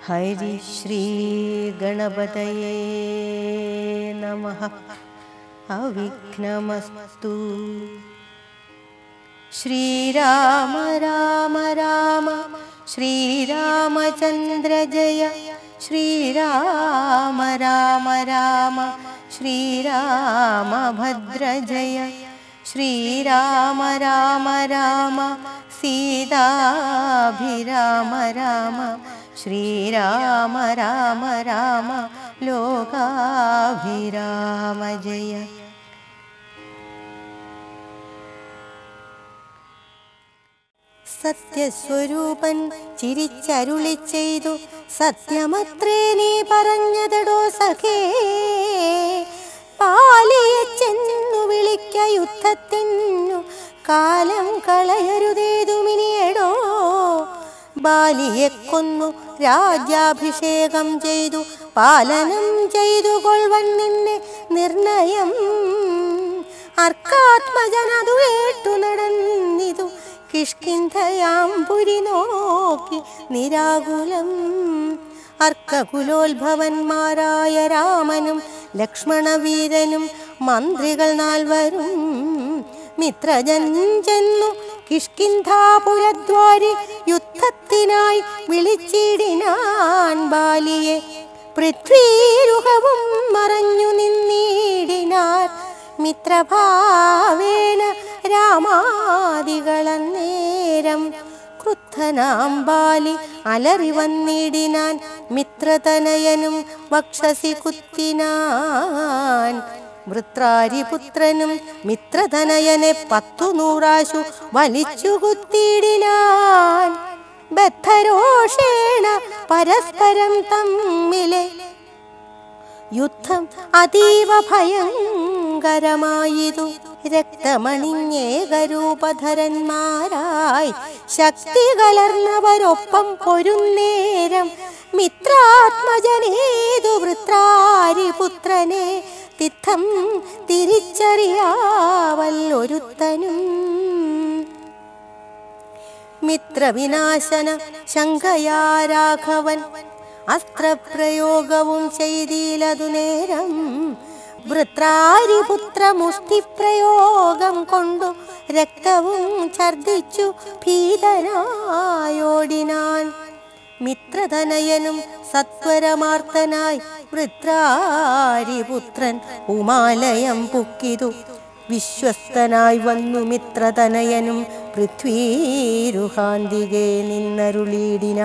हरिश्रीगणपतये नमः अविघ्नमस्तु श्रीराम राम राम श्रीरामचन्द्र जय श्रीराम राम राम श्रीरामभद्र जय श्रीराम राम राम सीताभिराम राम श्रीराम राम राम लोकाभिराम जय സത്യസ്വരൂപൻ ചിരിച്ചരുളി ചെയ്തു സത്യമത്രേ നീ പറഞ്ഞതടോ സഖേ പാലിയെ ചെന്നു വിളിക്ക യുദ്ധത്തിനു കാലം കളയരുതേതുമിനിയടോ ബാലിയെ കൊന്നു രാജ്യാഭിഷേകം ചെയ്തു പാലനം ചെയ്തു കൊൾവൻ നിന്നെ നിർണയം അർക്കാത്മജനതു കേട്ടു നടന്നിതു കിഷ്കിന്ധയാമ്പുരി നോക്കി നിരാകുലം അർക്കകുലോത്ഭവന്മാരായ രാമനും ലക്ഷ്മണവീരനും മന്ത്രികൾ നാൽവരും മിത്രജൻ ചെന്നു കിഷ്കിന്ധാപുരദ്വാരി യുദ്ധത്തിനായി വിളിച്ചിടിനാൻ ബാലിയെ പൃഥ്വീരുഹവും മറഞ്ഞു നിന്നിടിനാർ മിത്രഭാവേന രാമാദികളന്നേരം ക്രുദ്ധനാം ബാലി അലറി വന്നിടിനാൻ മിത്രതനയനും വക്ഷസി കുത്തിനാൻ വൃത്രാരിപുത്രനും മിത്രതനയനെ പത്തു നൂറാശു വലിച്ചു കുത്തിയിടിനാൻ ബദ്ധരോഷേണ പരസ്പരം തമ്മിലെ യുദ്ധം അതീവ ഭയങ്കരമായതു രക്തമണിഞ്ഞേകരൂപധരന്മാരായി ശക്തി കലർന്നവരൊപ്പം പൊരുന്നേരം മിത്രാത്മജനേതു വൃത്രാരിപുത്രനെ തിത്തം തിരിച്ചറിയാവല്ലൊരുത്തനും മിത്രവിനാശന ശങ്കയാ രാഘവൻ അസ്ത്രപ്രയോഗവും ചെയ്തിലതു നേരം വൃത്രാരിപുത്ര മുഷ്ടിപ്രയോഗം കൊണ്ടു രക്തവും ഛർദിച്ചു ഭീതനായോടിനാൻ മിത്രതനയനും സത്വരമാർത്തനായി വൃത്രാരിപുത്രൻ ഉമാലയം പുക്കിതു വിശ്വസ്തനായി വന്നു മിത്രതനയനും പൃഥ്വീരുഹാന്തികെ നിന്നരുളീടിന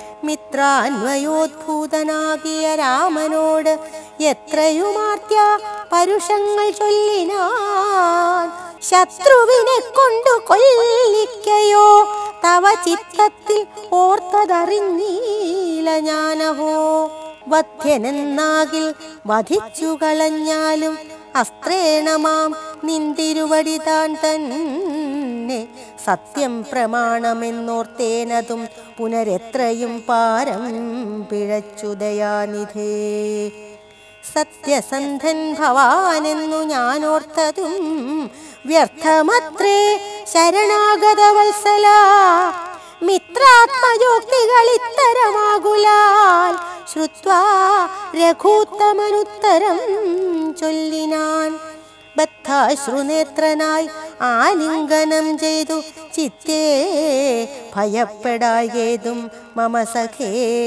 മിത്രാന്വയോദ്ഭൂതനാകിയ രാമനോട് എത്രയുമാർത്യ പരുഷങ്ങൾ ചൊല്ലിനാൻ ശത്രുവിനെ കൊണ്ടു കൊല്ലിക്കയോ തവ ചിത്തത്തിൽ ഓർത്തതറിഞ്ഞീല ഞാനഹോ വധ്യനെന്നാകിൽ വധിച്ചു കളഞ്ഞാലും അസ്ത്രേണമാം നിന്തിരുവടി താൻ തന്നെ സത്യം പ്രമാണമെന്നോർത്തേനതും പുനരെത്രയും പാരം പിഴച്ചു ദയാനിധേ സത്യസന്ധൻ ഭവാനെന്നു ഞാനോർത്തതും വ്യർത്ഥമത്രേ ശരണാഗത വത്സല മിത്രാത്മയോക്തികൾ ഇത്തരമാകുലാൽ ശ്രുത്വാ രഘൂത്തമനുത്തരം ചൊല്ലിനാൻ ബദ്ധാശ്രുനേത്രനായി ആലിംഗനം ചെയ്തു ചിത്തേ ഭയപ്പെടായേതും മമ സഖേ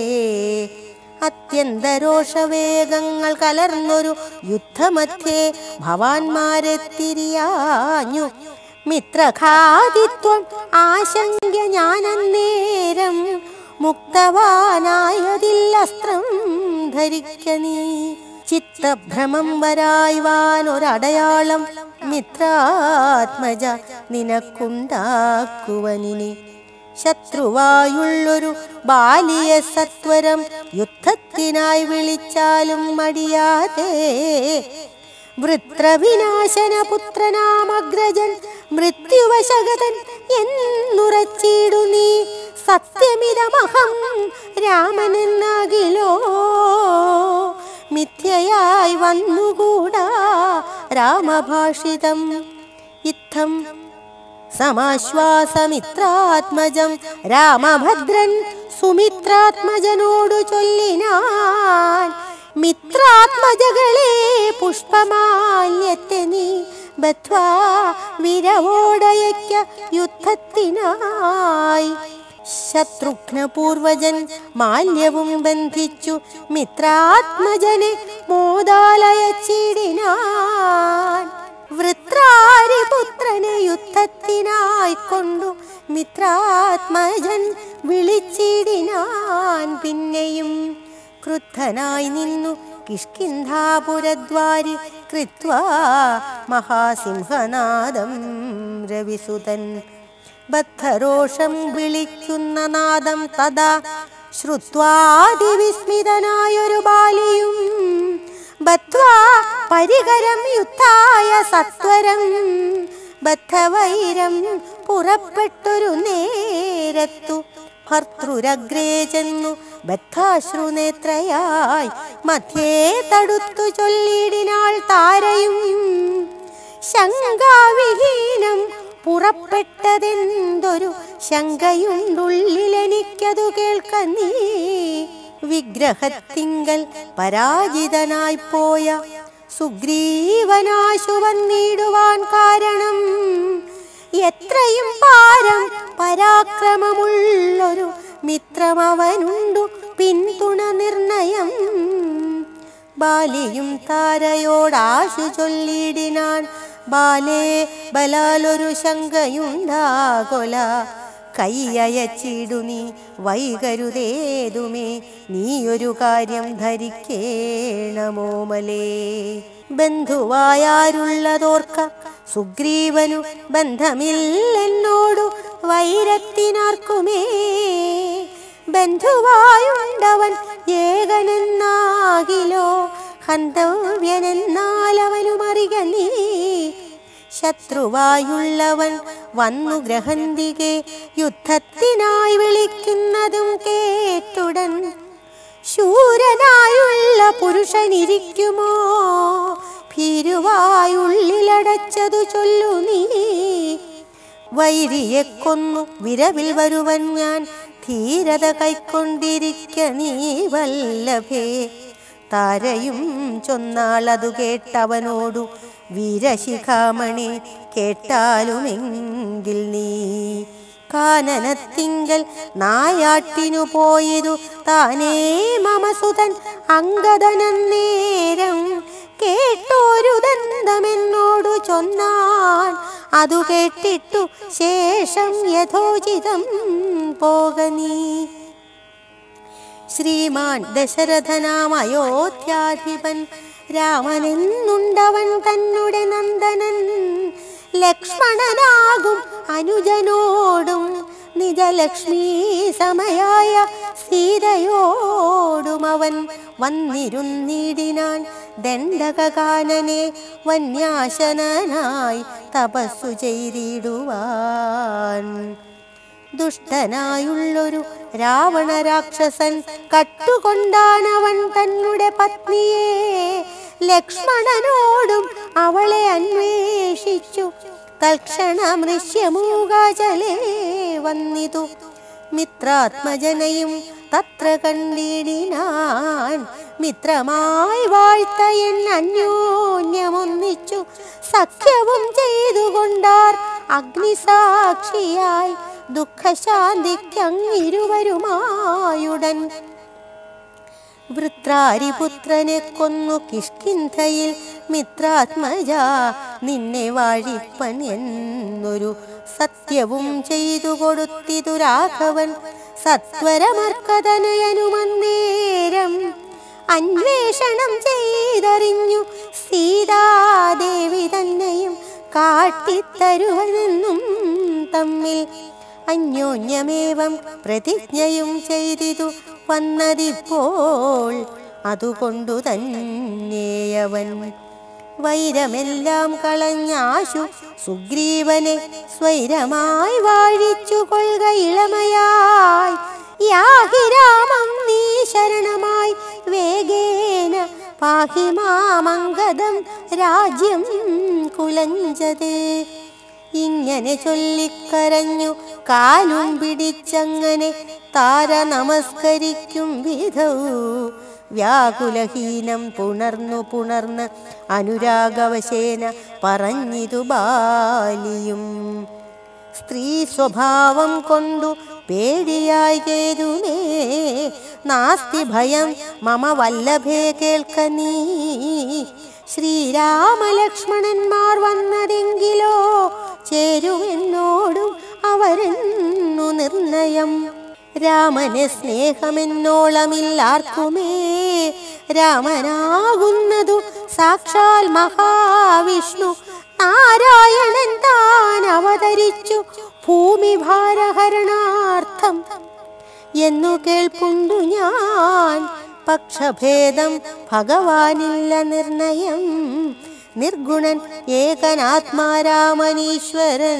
അത്യന്തരോഷവേഗങ്ങൾ കലർന്നൊരു യുദ്ധമധ്യേ ഭവാന്മാരെ തിരിയാഞ്ഞു മിത്രഘാതിത്വം ആശങ്ക ഞാനന്നേരം മുക്തവാനായതില്ലസ്ത്രം ധരിക്ക നീ ചിത്തഭ്രമം വരായ്വാനൊരടയാളം മിത്രാത്മജ നിനക്കുണ്ടാക്കുവനിനി ശത്രുവായുള്ളൊരു ബാലിയെ സത്വരം യുദ്ധത്തിനായി വിളിച്ചാലും മടിയാതെ വൃത്രവിനാശന പുത്രനാമഗ്രജൻ മൃത്യുവശകതൻ എന്നുറച്ചിടു നീ സത്യമിതമഹം രാമനെന്നാകിലോ മിഥ്യയായി വന്നുകൂടാ രാമഭാഷിതം ഇത്തം സമാശ്വാസമിത്രാത്മജം രാമഭദ്രൻ സുമിത്രാത്മജനോടു ചൊല്ലിനാൻ മിത്രാത്മജകളെ പുഷ്പമാല്യത്തെ നീ ബദ്ധ്വാ വിരവോടയയ്ക്ക യുദ്ധത്തിനായി ശത്രുഘ്നപൂർവജൻ മാല്യവും ബന്ധിച്ചു മിത്രാത്മജനെ മോദാലയച്ചിടിനാൻ വൃത്രാരിപുത്രനെ യുദ്ധത്തിനായി കൊണ്ടു മിത്രാത്മജൻ വിളിച്ചിടിനാൻ പിന്നെയും ക്രുദ്ധനായി നിന്നു കിഷ്കിന്ധാപുരദ്വാരി കൃത്വാ മഹാസിംഹനാദം രവിസുതൻ ബദ്ധരോഷം വിളിക്കുന്ന നാദം തഥാ ശ്രുത്വാതിവിസ്മിതനായൊരു ബാലിയും ബദ്ധ്വാ പരികരം യുദ്ധായ സത്വരം ബദ്ധവൈരം പുറപ്പെട്ടൊരു നേരത്തു ഭർത്തൃരഗ്രേ ചെന്നു ബദ്ധാശ്രുനേത്രയായി മധ്യേ തടുത്തു ചൊല്ലിടിനാൾ താരയും ശങ്കാവിഹീനം പുറപ്പെട്ടതെന്തൊരു ശങ്കയുണ്ടുള്ളിലെനിക്കതു കേൾക്ക നീ വിഗ്രഹത്തിങ്കൽ പരാജിതനായി പോയ സുഗ്രീവനാശു വന്നിടുവാൻ കാരണം എത്രയും പാരം പരാക്രമമുള്ളൊരു മിത്രമവനുണ്ടു പിന്തുണ നിർണയം ബാലിയും താരയോടാശു ചൊല്ലിടിനാൻ ബാലേ ബലാലൊരു ശങ്കയുണ്ടാകൊല കൈയയച്ചിടു നീ വൈകരുതേതുമേ നീയൊരു കാര്യം ധരിക്കേണമോമലേ ബന്ധുവായാരുള്ളതോർക്ക സുഗ്രീവനു ബന്ധമില്ലെന്നോടു വൈരത്തിനാർക്കുമേ ബന്ധുവായുണ്ടവൻ ഏകനെന്നാകിലോ ഹന്തവ്യനെന്നാലവനു മറിക നീ ശത്രുവായുള്ളവൻ വന്നു ഗ്രഹന്തികെ യുദ്ധത്തിനായി വിളിക്കുന്നതും കേട്ടുടൻ ശൂരനായുള്ള പുരുഷനിരിക്കുമോ ഭീരുവായുള്ളിലടച്ചതു ചൊല്ലു നീ വൈരിയെ കൊന്നു വിരവിൽ വരുവൻ ഞാൻ ധീരത കൈക്കൊണ്ടിരിക്ക നീ വല്ലഭേ താരയും ചൊന്നാളതു കേട്ടവനോടു വീരശിഖാമണി കേട്ടാലുമെങ്കിൽ നീ കാനനത്തിങ്കൽ നായാട്ടിനു പോയതു താനേ മമസുതൻ അങ്കദനന്നേരം കേട്ടോരു ദന്തമെന്നോടു ചൊന്നാൻ അതു കേട്ടിട്ടു ശേഷം യഥോചിതം പോക നീ ശ്രീമാൻ ദശരഥനാം അയോധ്യാധിപൻ രാമനെന്നുണ്ടവൻ തന്നെ നന്ദനൻ ലക്ഷ്മണനാകും അനുജനോടും നിജലക്ഷ്മീ സമയായ സീതയോടും അവൻ വന്നിരുന്നിടിനാൻ ദണ്ഡകാനനെ വന്യാശനായി തപസ്സു ചെയ്തിടുവാൻ ദുഷ്ടനായുള്ളൊരു രാവണ രാക്ഷസൻ കട്ടുകൊണ്ടാനവൻ തന്നെ പത്നിയെ ലക്ഷ്മണനോടും അവളെ അന്വേഷിച്ചു തൽക്ഷണം ഋഷ്യമൂകാചലേ വന്നിതു മിത്രാത്മജനയും തത്ര കണ്ടിടിനാൻ മിത്രമായി വാഴ്ത്ത എൻ അന്യോന്യമൊന്നിച്ചു സഖ്യവും ചെയ്തുകൊണ്ടാർ അഗ്നിസാക്ഷിയായി ദുഃഖശാന്തിക്കങ്ങിരുവരുമായുടൻ വൃത്രാരിപുത്രനെ കൊന്നു കിഷ്കിന്ധയിൽ മിത്രാത്മജ നിന്നെ വാഴിപ്പൻ എന്നൊരു സത്യവും ചെയ്തു കൊടുത്തിതു രാഘവൻ സത്വരമർക്കതനയനുമന്നേരം അന്വേഷണം ചെയ്തറിഞ്ഞു സീതാദേവി തന്നെയും കാട്ടിത്തരുവനെന്നും തമ്മിൽ അന്യോന്യമേവം പ്രതിജ്ഞയും ചെയ്തിതു വന്നതിപ്പോൾ അതുകൊണ്ടു തന്നെയവൻ വൈരമെല്ലാം കളഞ്ഞാശു സുഗ്രീവനെ സ്വൈരമായി വാഴിച്ചു കൊള്ളുക ഇളമയായി യാഹി രാമം നീ ശരണമായി വേഗേന പാഹി മാമംഗതം രാജ്യം കുലഞ്ചതേ ഇങ്ങനെ ചൊല്ലിക്കരഞ്ഞു കാലും പിടിച്ചങ്ങനെ താര നമസ്കരിക്കും വിധവും വ്യാകുലഹീനം പുണർന്നു പുണർന്ന് അനുരാഗവശേന പറഞ്ഞിതു ബാലിയും സ്ത്രീ സ്വഭാവം കൊണ്ടു പേടിയായി കേതുമേ നാസ്തി ഭയം മമ വല്ലഭേ കേൾക്ക നീ ശ്രീരാമലക്ഷ്മണന്മാർ വന്നതെങ്കിലോ ചേരുമെന്നോടും അവരെന്നു നിർണയം രാമന് സ്നേഹമെന്നോളമില്ലാർക്കുമേ രാമനാകുന്നതു സാക്ഷാൽ മഹാവിഷ്ണു നാരായണൻ താൻ അവതരിച്ചു ഭൂമി ഭാരഹരണാർത്ഥം എന്നു കേൾപ്പുണ്ടു ഞാൻ പക്ഷഭേദം ഭഗവാനില്ല നിർണയം നിർഗുണൻ ഏകനാത്മാരാമനീശ്വരൻ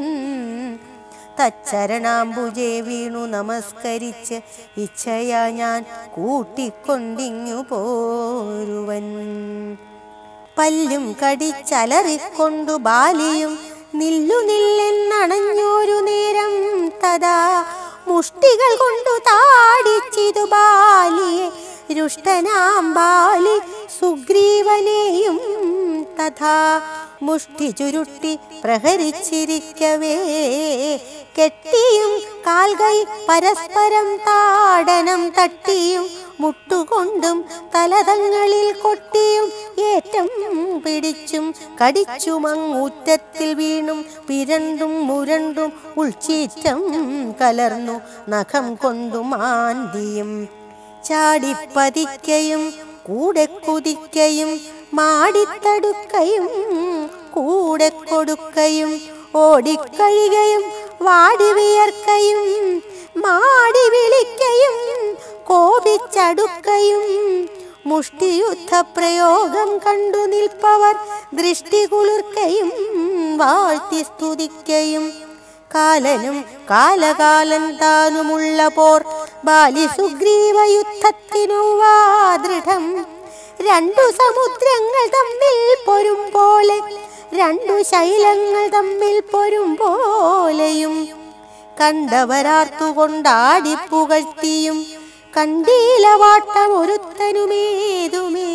തച്ചരണാംബുജെ വീണു നമസ്കരിച്ച് ഇച്ഛയാ ഞാൻ കൂട്ടിക്കൊണ്ടിങ്ങു പോരുവൻ പല്ലും കടിച്ചലറിക്കൊണ്ടു ബാലിയും നില്ലു നില്ലെന്നണഞ്ഞോരു നേരം തഥാ മുഷ്ടികൾ കൊണ്ടു താടിച്ചിതു ബാലിയെ രുഷ്ടനാം ബാലി സുഗ്രീവനെയും തഥാ മുഷ്ടി ചുരുട്ടി പ്രഹരിച്ചിരിക്കവേ കെട്ടിയും കാൽകൈ പരസ്പരം താടനം തട്ടിയും മുട്ടുകൊണ്ടും തലതങ്ങളിൽ കൊട്ടിയും ഏറ്റം പിടിച്ചും കടിച്ചുമങ്ങൂറ്റത്തിൽ വീണും പിരണ്ടും മുരണ്ടും ഉൾച്ചീറ്റം കലർന്നു നഖം കൊണ്ടും ആന്തിയും ചാടിപ്പതിക്കയും കൂടെ കുതിക്കയും മാടിത്തടുക്കയും കൂടെ കൊടുക്കയും ഓടിക്കഴികയും വാടി വിയർക്കയും മാടി വിളിക്കയും കോപിച്ചടുക്കയും മുഷ്ടിയുദ്ധ പ്രയോഗം കണ്ടു നിൽപ്പവർ ദൃഷ്ടി കുളിർക്കയും വാഴ്ത്തി സ്തുതിക്കയും കാലനും കാലകാലൻ താനുമുള്ള പോർ ബാലി സുഗ്രീവ യുദ്ധത്തിനുവാ ദൃഢം രണ്ടു സമുദ്രങ്ങൾ തമ്മിൽ പൊരും പോലെ രണ്ടു ശൈലങ്ങൾ തമ്മിൽ പൊരും പോലെയും കണ്ടവരാർത്തുകൊണ്ടാടി പുകഴ്ത്തിയും കണ്ടീലവാട്ടം ഒരുത്തനുമേതുമേ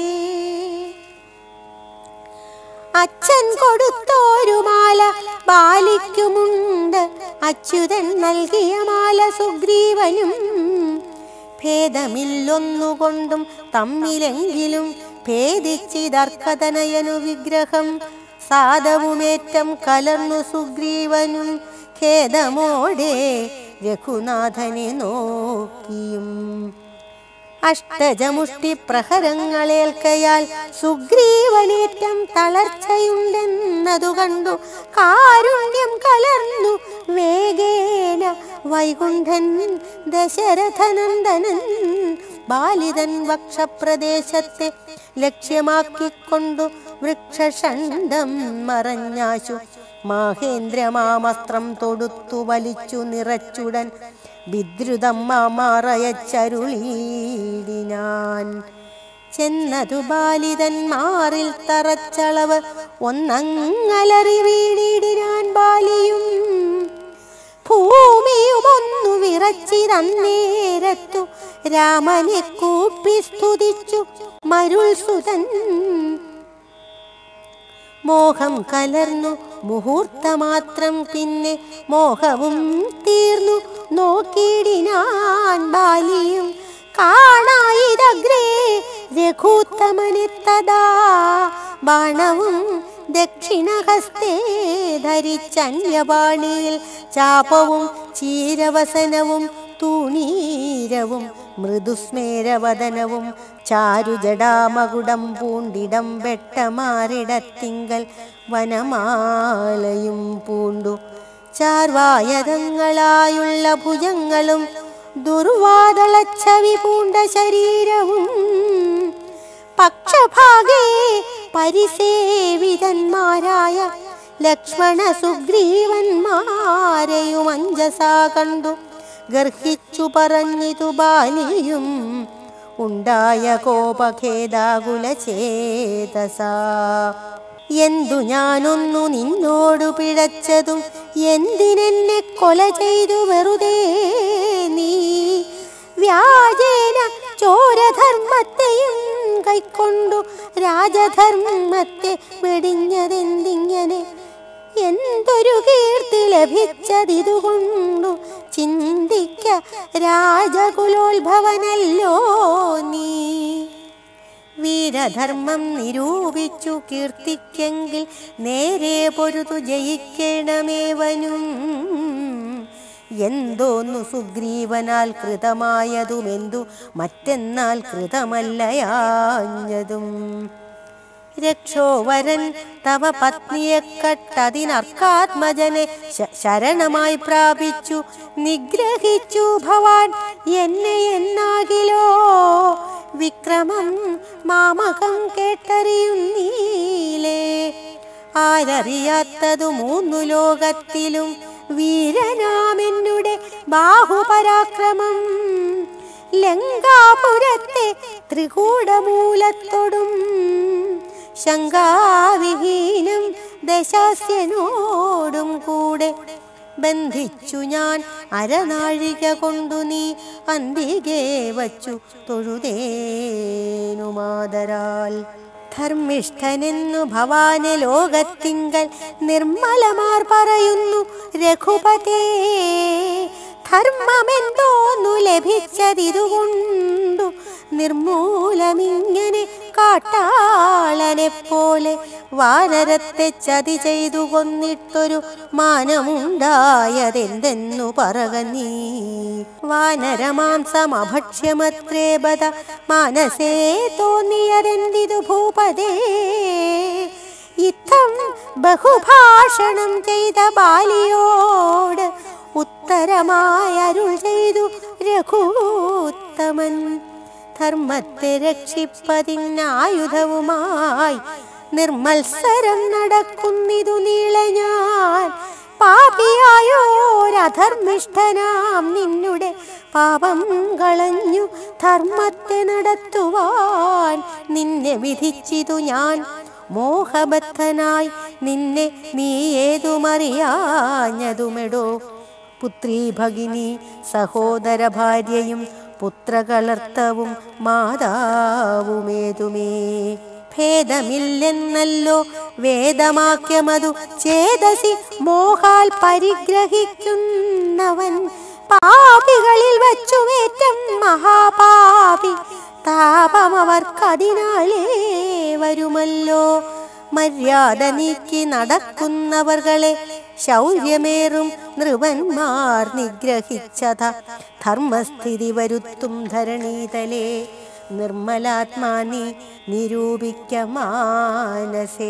അച്ഛൻ കൊടുത്തോരു മാല ബാലിക്കുമുണ്ട് അച്യുതൻ നൽകിയ മാല സുഗ്രീവനും ഭേദമില്ലൊന്നുകൊണ്ടും തമ്മിലെങ്കിലും ഭേദിച്ചിതർക്കതനയനു വിഗ്രഹം സാധവുമേറ്റം കലർന്നു സുഗ്രീവനും ഖേദമോടെ രഘുനാഥനെ നോക്കിയും അഷ്ടജമുഷ്ടി പ്രഹരങ്ങളേൽക്കയാൽ സുഗ്രീവനേറ്റം തളർച്ചയുണ്ടെന്നതു കണ്ടു കാരുണ്യം കലർന്നു വേഗേന വൈകുണ്ഠൻ ദശരഥനന്ദനൻ ബാലിതൻ വക്ഷപ്രദേശത്തെ ലക്ഷ്യമാക്കിക്കൊണ്ടു വൃക്ഷഷണ്ഡം മറഞ്ഞാശു മാഹേന്ദ്രമാമസ്ത്രം തൊടുത്തു വലിച്ചു നിറച്ചുടൻ വിദ്രുതം മാമറയച്ചരുളീടിനാൻ ചെന്നതു ബാലിതന്മാറിൽ തറച്ചളവ് ഒന്നങ്ങലറി വീണിടിനാൻ ബാലിയും ഭൂമിയുമൊന്നു വിറച്ചിതന്നേരത്തു രാമനെ കൂപ്പി സ്തുതിച്ചു മരുൾ സുതൻ മോഹം കലർന്നു മുഹൂർത്തമാത്രം പിന്നെ മോഹവും തീർന്നു നോക്കിയിടിനാൻ ബാലിയും കാണായിതഗ്രേ രഘൂത്തമനെത്തതാ ബാണവും ദക്ഷിണഹസ്തേ ധരിച്ചന്യപാണിയിൽ ചാപവും ചീരവസനവും തൂണീരവും മൃദുസ്മേരവദനവും ചാരുജടാമകുടം പൂണ്ടിടം വെട്ടമാറിടത്തിങ്കൽ വനമാലയും പൂണ്ടു ചാർവായതങ്ങളായുള്ള ഭുജങ്ങളും ദുർവാദളച്ചവി പൂണ്ട ശരീരവും പക്ഷഭാഗേ പരിസേവിതന്മാരായ ലക്ഷ്മണ സുഗ്രീവന്മാരെയും അഞ്ജസാ കണ്ടു ഗർഹിച്ചു പറഞ്ഞിതു ബാലിയും ഉണ്ടായ കോപഖേദാകുല ചേതസാ എന്തു ഞാനൊന്നു നിന്നോടു പിഴച്ചതും എന്തിനെന്നെ കൊല ചെയ്തു വെറുതെ നീ വ്യാജേന ചോരധർമ്മത്തെയും കൈക്കൊണ്ടു രാജധർമ്മത്തെ വെടിഞ്ഞതെന്തിങ്ങനെ എന്തൊരു കീർത്തി ലഭിച്ചതിതുകൊണ്ടു ചിന്തിക്ക രാജകുലോത്ഭവനല്ലോ നീ വീരധർമ്മം നിരൂപിച്ചു കീർത്തിക്കെങ്കിൽ നേരെ പൊരുതു ജയിക്കണമേവനും എന്തോന്നു സുഗ്രീവനാൽ കൃതമായതുമെന്തു മറ്റെന്നാൽ കൃതമല്ലയാഞ്ഞതും രക്ഷോവരൻ തവ പത്നിയെ കട്ടതിനർക്കാത്മജനെ ശ- ശരണമായി പ്രാപിച്ചു നിഗ്രഹിച്ചു ഭവാൻ എന്നെ എന്നാകിലോ വിക്രമം മാമകം കേട്ടറിയുന്നീലേ ആരറിയാത്തതു മൂന്നു ലോകത്തിലും വീരനാമെന്നുടെ ബാഹുപരാക്രമം ലങ്കാപുരത്തെ ത്രികൂടമൂലത്തോടും ശങ്കാവിഹീനം ദശാസ്യനോടും കൂടെ ബന്ധിച്ചു ഞാൻ അരനാഴിക കൊണ്ടു നീ അന്തികെ വച്ചു തൊഴുതേനുമാതരാൽ ധർമ്മിഷ്ഠനെന്നു ഭവാന് ലോകത്തിങ്കൽ നിർമ്മലമാർ പറയുന്നു രഘുപതേ ധർമ്മമെന്തോന്നു ലഭിച്ചതിതുകൊണ്ടു നിർമൂലമിങ്ങനെ കാട്ടാളനെ പോലെ വാനരത്തെ ചതി ചെയ്തു കൊന്നിട്ടൊരു മാനമുണ്ടായതെന്തെന്നു പറക നീ വാനരമാംസം അഭക്ഷ്യമത്രേ ബത മനസ്സേ തോന്നിയതെന്തിതു ഭൂപതേ ഇത്തം ബഹുഭാഷണം ചെയ്ത ബാലിയോട് ഉത്തരമായി അരുൾ ചെയ്തു രഘൂത്തമൻ ധർമ്മത്തെ രക്ഷിപ്പതിനായുധവുമായി നിർമത്സരം നടക്കുന്നിതു നീളെ ഞാൻ പാപിയായോരധർമ്മിഷ്ഠനാം നിന്നുടെ പാപം കളഞ്ഞു ധർമ്മത്തെ നടത്തുവാൻ നിന്നെ വിധിച്ചിതു ഞാൻ മോഹബദ്ധനായി നിന്നെ നീ ഏതുമറിയാഞ്ഞതുമെടോ പുത്രീ ഭഗിനി സഹോദര ഭാര്യയും പുത്രകളർത്തവും മാതാവുമേതുമേ ഭേദമില്ലെന്നല്ലോ വേദമാക്യമതു ചേതസി മോഹാൽ പരിഗ്രഹിക്കുന്നവൻ പാപികളിൽ വച്ചുവേറ്റം മഹാപാപി താപമവർക്കതിനാലേ വരുമല്ലോ മര്യാദ നീക്കി നടക്കുന്നവർകളെ ശൗര്യമേറും നൃപന്മാർ നിഗ്രഹിച്ചത ധർമ്മസ്ഥിതി വരുത്തും ധരണീതലേ നിർമ്മലാത്മാനി നിരൂപിക്ക മാനസേ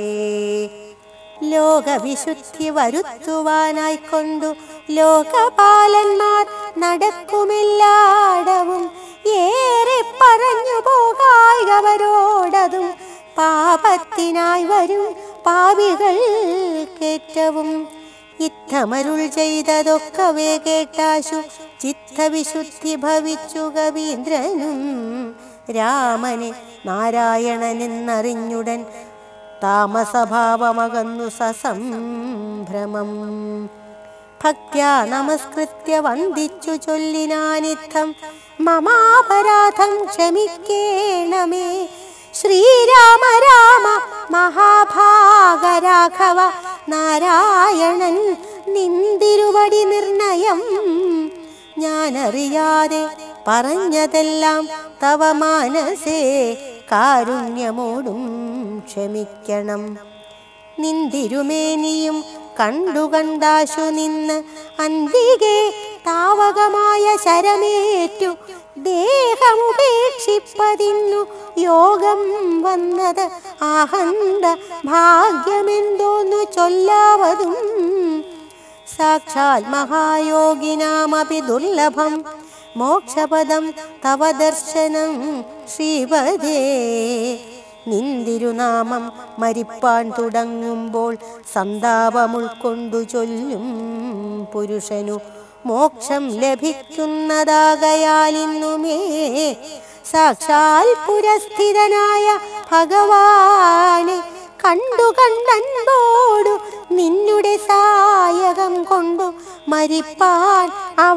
ലോകവിശുദ്ധി വരുത്തുവാനായിക്കൊണ്ടു ലോകപാലന്മാർ നടക്കുമെല്ലാടവും ഏറെ പറഞ്ഞു പോകായവരോടതും പാപത്തിനായി വരും പാപികൾ കേറ്റവും ഇത്തമരുൾ ചെയ്തതൊക്കവേ കേട്ടാശു ചിത്തവിശുദ്ധി ഭവിച്ചു കവീന്ദ്രനും രാമനെ നാരായണനെന്നറിഞ്ഞുടൻ താമസഭാവമകന്നു സസംഭ്രമം ഭക്ത്യാ നമസ്കൃത്യ വന്ദിച്ചു ചൊല്ലിനാനിത്തം മമാപരാധം ക്ഷമിക്കേണമേ ശ്രീരാമ രാമ മഹാഭാഗരാഘവ നാരായണൻ നിന്തിരുവടി നിർണയം ഞാനറിയാതെ പറഞ്ഞതെല്ലാം തവ മാനസേ കാരുണ്യമോടും ക്ഷമിക്കണം നിന്തിരുമേനിയും കണ്ടു കണ്ടാശു നിന്ന് അന്തികെ താവകമായ ശരമേറ്റു ദേഹമുപേക്ഷിപ്പതിന്നു യോഗം വന്നത് ആഹന്ത ഭാഗ്യമെന്തോന്നു ചൊല്ലാവതും സാക്ഷാൽ മഹായോഗിനാമപി ദുർലഭം മോക്ഷപദം തവ ദർശനം ശ്രീപദേ നിന്തിരുനാമം മരിപ്പാൻ തുടങ്ങുമ്പോൾ സന്താപമുൾക്കൊണ്ടു ചൊല്ലും പുരുഷനു മോക്ഷം ലഭിക്കുന്നതാകയാലിന്നുമേ സാക്ഷാൽ പുരസ്ഥിതനായ ഭഗവാനെ കണ്ടു കണ്ടൻപോടു നിന്നുടെ സായകം കൊണ്ടു മരിപ്പാൻ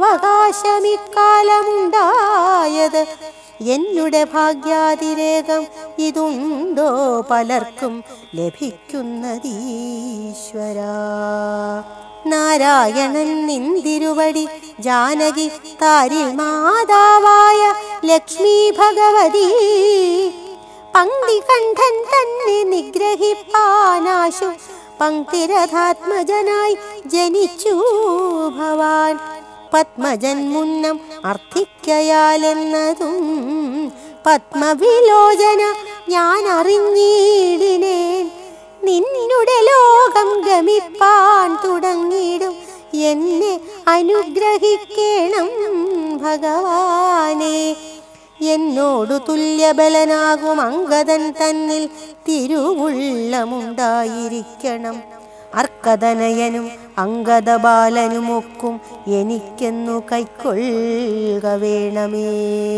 അവകാശമിക്കാലമുണ്ടായത് എന്നുടെ ഭാഗ്യാതിരേകം ഇതുണ്ടോ പലർക്കും ലഭിക്കുന്നതീശ്വര നാരായണൻ നിന്തിരുവടി ജാനകി താരിൽ മാതാവായ ലക്ഷ്മി ഭഗവതി പങ്ക്തി കണ്ഠൻ തന്നെ നിഗ്രഹിപ്പാനാശു പങ്ക്തിരഥാത്മജനായി ജനിച്ചു ഭവാൻ പത്മജൻ മുന്നം അർത്ഥിക്കയാലെന്നതും പത്മവിലോചന ഞാൻ അറിഞ്ഞിടിനേൻ നിന്നുടെ ലോകം ഗമിപ്പാൻ തുടങ്ങിയിടും എന്നെ അനുഗ്രഹിക്കണം ഭഗവാനെ എന്നോടു തുല്യബലനാകും അങ്കദൻ തന്നിൽ തിരുവുള്ളമുണ്ടായിരിക്കണം അർക്കതനയനും അങ്കദബാലനുമൊക്കും എനിക്കെന്നു കൈക്കൊള്ളുക വേണമേ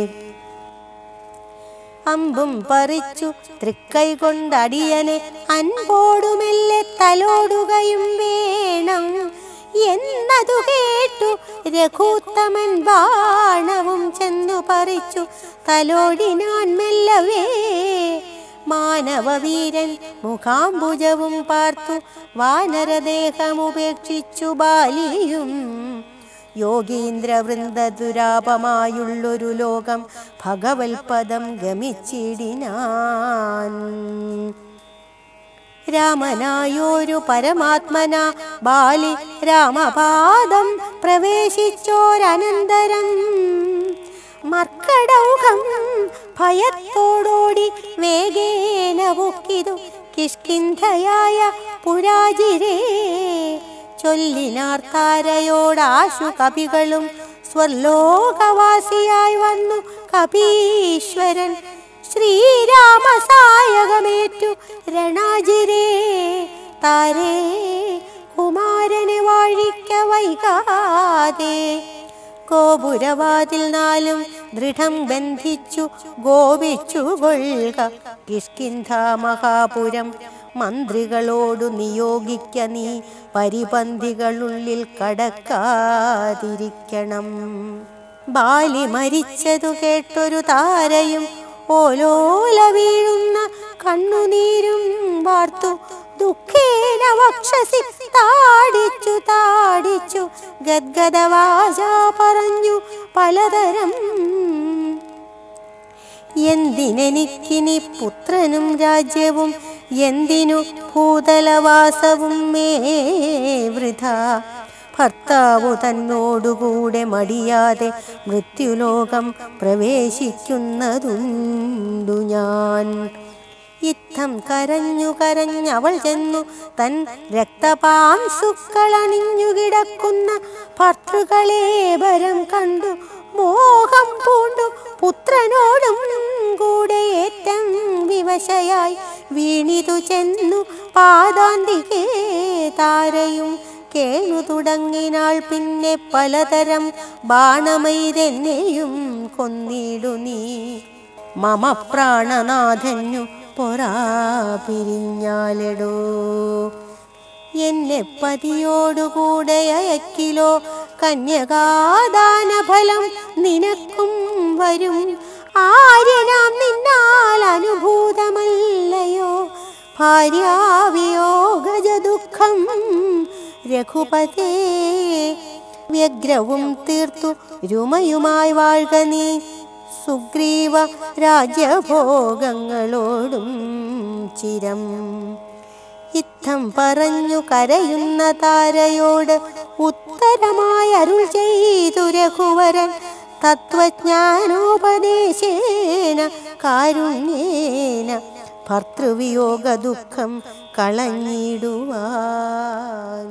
അമ്പും പറിച്ചു തൃക്കൈ കൊണ്ടടിയനെ അൻപോടുമെല്ലെ തലോടുകയും വേണം എന്നതു കേട്ടു രഘൂത്തമൻ ബാണവും ചെന്നു പറിച്ചു തലോടിനാൻ മെല്ലവേ മാനവവീരൻ മുഖാംബുജവും പാർത്തു വാനരദേഹമുപേക്ഷിച്ചു ബാലിയും യോഗീന്ദ്ര വൃന്ദദുരാപമായുള്ളൊരു ലോകം ഭഗവത്പദം ഗമിച്ചിടിനാൻ രാമനായൊരു പരമാത്മന ബാലി രാമപാദം പ്രവേശിച്ചോരനന്തരം മർക്കടൗഹം ഭയത്തോടോടി വേഗേന പൊക്കിതു കിഷ്കിന്ധയായ പുരാജിരേ ചൊല്ലിനാർത്താരയോടാശു കവികളും സ്വർലോകവാസിയായി വന്നു കപീശ്വരൻ ശ്രീരാമസായകമേറ്റു രണാജിരേ താരേ കുമാരനെ വാഴിക്ക വൈകാതെ ഗോപുരവാതിൽ നാലും ദൃഢം ബന്ധിച്ചു ഗോപിച്ചു കൊള്ളുക കിഷ്കിന്ധ മഹാപുരം മന്ത്രികളോടു നിയോഗിക്ക നീ പരിപന്തികളുള്ളിൽ കടക്കാതിരിക്കണം ബാലി മരിച്ചതു കേട്ടൊരു താരയും ഓലോല വീഴുന്ന കണ്ണുനീരും വാർത്തു ദുഃഖേന വക്ഷസി താടിച്ചു താടിച്ചു ഗദ്ഗദവാച പറഞ്ഞു പലതരം എന്തിനെനിക്കിനി പുത്രനും രാജ്യവും എന്തിനു ഭൂതലവാസവും മേ വൃഥ ഭർത്താവു തന്നോടുകൂടെ മടിയാതെ മൃത്യുലോകം പ്രവേശിക്കുന്നതുണ്ടു ഞാൻ ഇത്തം കരഞ്ഞു കരഞ്ഞവൾ ചെന്നു തൻ രക്തപാംസുക്കളണിഞ്ഞു കിടക്കുന്ന ഭർത്തൃകളെ വരം കണ്ടു മോഹം പൂണ്ടു പുത്രനോടും കൂടെ ഏറ്റം വിവശയായി വീണിതു ചെന്നു പാദാന്തികേ താരയും കേണു തുടങ്ങിനാൾ പിന്നെ പലതരം ബാണമൈതെന്നെയും കൊന്നിടു നീ മമ പ്രാണനാഥനു പൊറാ പിരിഞ്ഞാലെടോ എന്നെ പതിയോടുകൂടെ അയക്കിലോ കന്യകാദാന ഫലം നിനക്കും വരും ആര്യനാം നിന്നാൽ അനുഭൂതമല്ലയോ ഭാര്യാവിയോഗജ ദുഃഖം രഘുപതേ വ്യഗ്രവും തീർത്തു രുമയുമായി വാഴ്ക നീ സുഗ്രീവ രാജ്യഭോഗങ്ങളോടും ചിരം ഇത്തം പറഞ്ഞു കരയുന്ന താരയോട് ഉത്തരമായി അരുൾ ചെയ്തു രഘുവരൻ തത്വജ്ഞാനോപദേശേന കാരുണ്യേന ഭർത്തൃവിയോഗ ദുഃഖം കളഞ്ഞിടുവാൻ